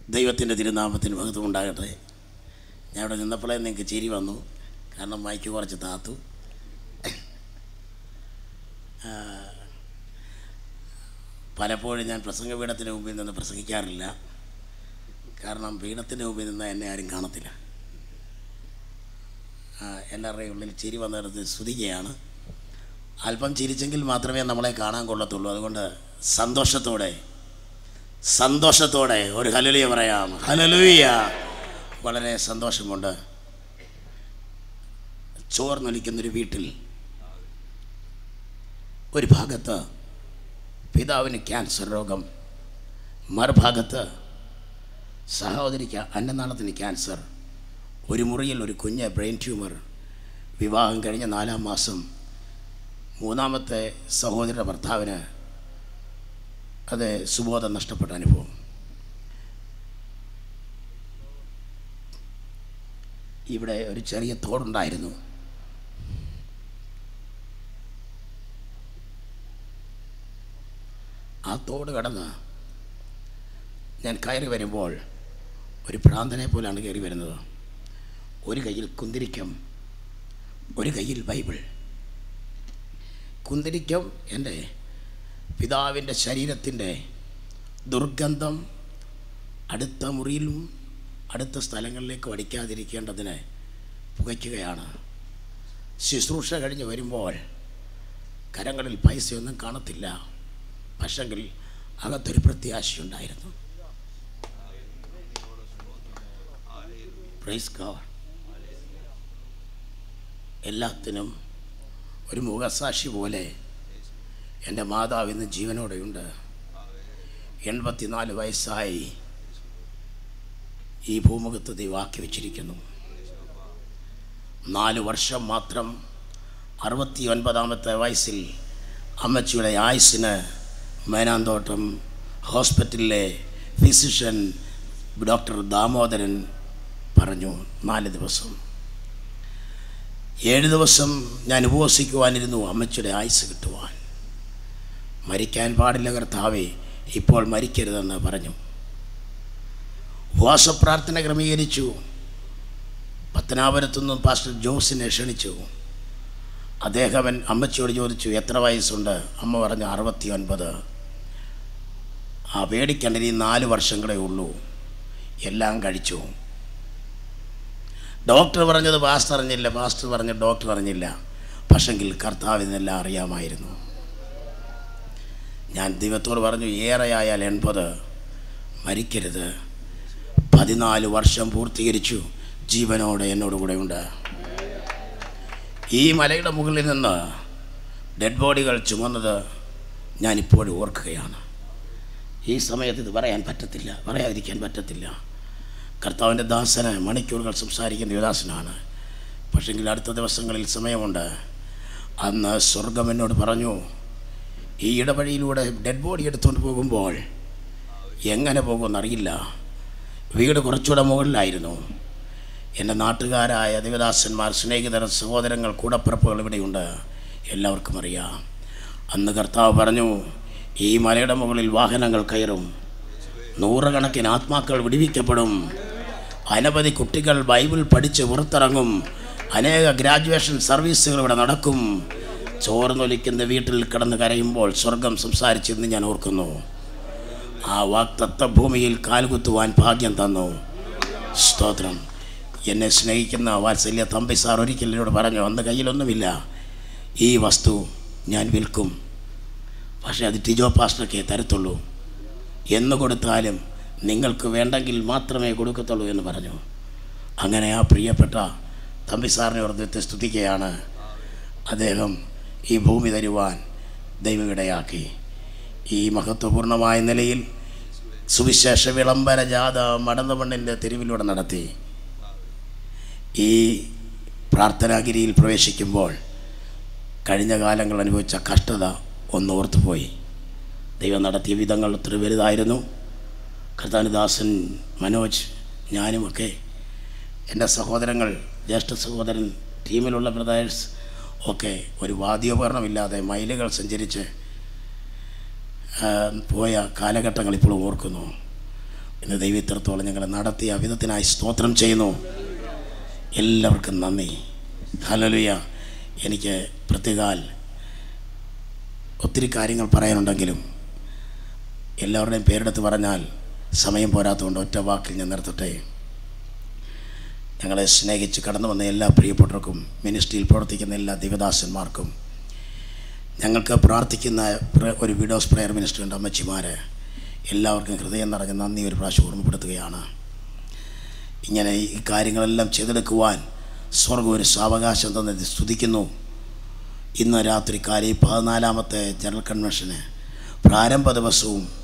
ദൈവത്തിൻ്റെ തിരുനാമത്തിന് മഹത്വം ഉണ്ടാകട്ടെ ഞാൻ ഇവിടെ നിന്നപ്പോഴേ നിങ്ങൾക്ക് ചിരി വന്നു കാരണം മൈക്ക് കുറച്ച് താത്തു ആ, പലപ്പോഴും ഞാൻ പ്രസംഗ പീഠത്തിൻ്റെ മുമ്പിൽ നിന്ന് പ്രസംഗിക്കാറില്ല കാരണം പീഠത്തിൻ്റെ മുമ്പിൽ നിന്ന് എന്നെ ആരും കാണത്തില്ല ആ, എല്ലാവരുടെയും ഉള്ളിൽ ചിരി വന്നിടത്ത് സ്തുതിക്കുകയാണ് അല്പം ചിരിച്ചെങ്കിൽ മാത്രമേ നമ്മളെ കാണാൻ കൊള്ളത്തുള്ളൂ അതുകൊണ്ട് സന്തോഷത്തോടെ സന്തോഷത്തോടെ ഒരു ഹലലുയ പറയാം ഹലലുയ വളരെ സന്തോഷമുണ്ട് ചോർന്നൊലിക്കുന്നൊരു വീട്ടിൽ ഒരു ഭാഗത്ത് പിതാവിന് ക്യാൻസർ രോഗം മറുഭാഗത്ത് സഹോദരിക്ക് അന്നനാളത്തിന് ക്യാൻസർ ഒരു മുറിയിൽ ഒരു കുഞ്ഞ് ബ്രെയിൻ ട്യൂമർ വിവാഹം കഴിഞ്ഞ നാലാം മാസം മൂന്നാമത്തെ സഹോദരിയുടെ ഭർത്താവിന് അത് സുബോധം നഷ്ടപ്പെട്ട അനുഭവം ഇവിടെ ഒരു ചെറിയ തോടുണ്ടായിരുന്നു ആ തോട് കടന്ന് ഞാൻ കയറി വരുമ്പോൾ ഒരു ഭ്രാന്തനെ പോലാണ് കയറി വരുന്നത് ഒരു കയ്യിൽ കുന്തിരിക്കം ഒരു കയ്യിൽ ബൈബിൾ കുന്തിരിക്കം എൻ്റെ പിതാവിൻ്റെ ശരീരത്തിൻ്റെ ദുർഗന്ധം അടുത്ത മുറിയിലും അടുത്ത സ്ഥലങ്ങളിലേക്ക് വടിക്കാതിരിക്കേണ്ടതിന് പുകയ്ക്കുകയാണ് ശുശ്രൂഷ കഴിഞ്ഞ് വരുമ്പോൾ കരങ്ങളിൽ പൈസയൊന്നും കാണത്തില്ല പക്ഷെങ്കിൽ അകത്തൊരു പ്രത്യാശയുണ്ടായിരുന്നു പ്രൈസ് ഗോഡ് എല്ലാത്തിനും ഒരു മുഖസാക്ഷി പോലെ എൻ്റെ മാതാവ് ഇന്ന് ജീവനോടെയുണ്ട് എൺപത്തിനാല് വയസ്സായി ഈ ഭൂമുഖത്ത് ദൈവാക്കി വെച്ചിരിക്കുന്നു നാല് വർഷം മാത്രം അറുപത്തി ഒൻപതാമത്തെ വയസ്സിൽ അമ്മച്ചിയുടെ ആയുസ്സിന് മേനാന്തോട്ടം ഹോസ്പിറ്റലിലെ ഫിസിഷ്യൻ ഡോക്ടർ ദാമോദരൻ പറഞ്ഞു നാല് ദിവസം ഏഴ് ദിവസം ഞാൻ ഉപവസിക്കുവാനിരുന്നു അമ്മച്ചിയുടെ ആയുസ് കിട്ടുവാൻ മരിക്കാൻ പാടില്ല കർത്താവേ ഇപ്പോൾ മരിക്കരുതെന്ന് പറഞ്ഞു ഉപവാസപ്രാർത്ഥന ക്രമീകരിച്ചു പത്തനാപുരത്തുനിന്നും പാസ്റ്റർ ജോസിനെ ക്ഷണിച്ചു അദ്ദേഹം അമ്മച്ചിയോട് ചോദിച്ചു എത്ര വയസ്സുണ്ട് അമ്മ പറഞ്ഞു അറുപത്തി ഒൻപത് ആ പേടിക്കേണ്ട ഇനി നാല് വർഷങ്ങളേ ഉള്ളൂ എല്ലാം കഴിച്ചു ഡോക്ടർ പറഞ്ഞത് പാസ്റ്റർ അറിഞ്ഞില്ല പാസ്റ്റർ പറഞ്ഞ ഡോക്ടർ അറിഞ്ഞില്ല പക്ഷെങ്കിൽ കർത്താവിനെല്ലാം അറിയാമായിരുന്നു ഞാൻ ദൈവത്തോട് പറഞ്ഞു ഏറെയായാൽ എൺപത് മരിക്കരുത് പതിനാല് വർഷം പൂർത്തീകരിച്ചു ജീവനോടെ എന്നോട് കൂടെ ഉണ്ട് ഈ മലയുടെ മുകളിൽ നിന്ന് ഡെഡ് ബോഡികൾ ചുമന്നത് ഞാനിപ്പോഴും ഓർക്കുകയാണ് ഈ സമയത്ത് ഇത് പറയാൻ പറ്റത്തില്ല പറയാതിരിക്കാൻ പറ്റത്തില്ല കർത്താവിൻ്റെ ദാസന് മണിക്കൂറുകൾ സംസാരിക്കുന്ന യുവദാസനാണ് പക്ഷെങ്കിൽ അടുത്ത ദിവസങ്ങളിൽ സമയമുണ്ട് അന്ന് സ്വർഗം എന്നോട് പറഞ്ഞു ഈ ഇടവഴിയിലൂടെ ഡെഡ് ബോഡി എടുത്തുകൊണ്ട് പോകുമ്പോൾ എങ്ങനെ പോകുമെന്നറിയില്ല വീട് കുറച്ചുകൂടെ മുകളിലായിരുന്നു എൻ്റെ നാട്ടുകാരായ ദേവദാസന്മാർ സ്നേഹിതർ സഹോദരങ്ങൾ കൂടപ്പിറപ്പുകൾ ഇവിടെയുണ്ട് എല്ലാവർക്കും അറിയാം അന്ന് കർത്താവ് പറഞ്ഞു ഈ മലയുടെ മുകളിൽ വാഹനങ്ങൾ കയറും നൂറുകണക്കിന് ആത്മാക്കൾ വിടുവിക്കപ്പെടും അനവധി കുട്ടികൾ ബൈബിൾ പഠിച്ച് പുറത്തിറങ്ങും അനേക ഗ്രാജുവേഷൻ സർവീസുകൾ ഇവിടെ നടക്കും ചോർന്നൊലിക്കുന്ന വീട്ടിൽ കിടന്ന് കരയുമ്പോൾ സ്വർഗം സംസാരിച്ചെന്ന് ഞാൻ ഓർക്കുന്നു ആ വാക്തത്വ ഭൂമിയിൽ കാൽകുത്തുവാൻ ഭാഗ്യം തന്നു സ്തോത്രം എന്നെ സ്നേഹിക്കുന്ന വാത്സല്യ തമ്പി സാർ ഒരിക്കൽ എന്നോട് പറഞ്ഞു അന്ന് കയ്യിലൊന്നുമില്ല ഈ വസ്തു ഞാൻ വിൽക്കും പക്ഷേ അത് ടിജോ പാസ്റ്റർക്കേ തരത്തുള്ളൂ എന്ന് കൊടുത്താലും നിങ്ങൾക്ക് വേണ്ടെങ്കിൽ മാത്രമേ കൊടുക്കത്തുള്ളൂ എന്ന് പറഞ്ഞു അങ്ങനെ ആ പ്രിയപ്പെട്ട തമ്പി സാറിനെ ഓർത്ത് സ്തുതിക്കുകയാണ് അദ്ദേഹം ഈ ഭൂമി തരുവാൻ ദൈവവിടയാക്കി ഈ മഹത്വപൂർണമായ നിലയിൽ സുവിശേഷ വിളംബര ജാഥ മടന്നമണ്ണിൻ്റെ തെരുവിലൂടെ നടത്തി ഈ പ്രാർത്ഥനാഗിരിയിൽ പ്രവേശിക്കുമ്പോൾ കഴിഞ്ഞ കാലങ്ങൾ അനുഭവിച്ച കഷ്ടത ഒന്ന് ഓർത്തുപോയി ദൈവം നടത്തിയ വിധങ്ങൾ ഒത്തിരി വലുതായിരുന്നു കർത്താനുദാസൻ മനോജ് ഞാനുമൊക്കെ എൻ്റെ സഹോദരങ്ങൾ ജ്യേഷ്ഠ സഹോദരൻ ടീമിലുള്ള ബ്രദേഴ്സ് ഒക്കെ ഒരു വാദ്യോപകരണമില്ലാതെ മൈലുകൾ സഞ്ചരിച്ച് ആ, പോയ കാലഘട്ടങ്ങൾ ഇപ്പോഴും ഓർക്കുന്നു ഇന്ന് ദൈവത്തിടത്തോളം ഞങ്ങളെ നടത്തിയ വിധത്തിനായി സ്തോത്രം ചെയ്യുന്നു എല്ലാവർക്കും നന്ദി ഹലലുയ എനിക്ക് പ്രത്യേകാൽ ഒത്തിരി കാര്യങ്ങൾ പറയാനുണ്ടെങ്കിലും എല്ലാവരുടെയും പേരെടുത്ത് പറഞ്ഞാൽ സമയം പോരാത്തതുകൊണ്ട് ഒറ്റ വാക്കിൽ ഞാൻ നിർത്തട്ടെ ഞങ്ങളെ സ്നേഹിച്ച് കടന്നു വന്ന എല്ലാ പ്രിയപ്പെട്ടവർക്കും മിനിസ്ട്രിയിൽ പ്രവർത്തിക്കുന്ന എല്ലാ ദിവദാസന്മാർക്കും ഞങ്ങൾക്ക് പ്രാർത്ഥിക്കുന്ന പ്ര- ഒരു വിഡോസ് പ്രെയർ മിനിസ്ട്രി ഉണ്ട് അമ്മച്ചിമാർ എല്ലാവർക്കും ഹൃദയം നിറഞ്ഞ നന്ദി ഒരു പ്രാവശ്യം ഓർമ്മപ്പെടുത്തുകയാണ് ഇങ്ങനെ ഈ കാര്യങ്ങളെല്ലാം ചെയ്തെടുക്കുവാൻ സ്വർഗം ഒരു സാവകാശം തന്നെ സ്തുതിക്കുന്നു ഇന്ന് രാത്രി കാലി പതിനാലാമത്തെ ജനറൽ കൺവെൻഷന് പ്രാരംഭ ദിവസവും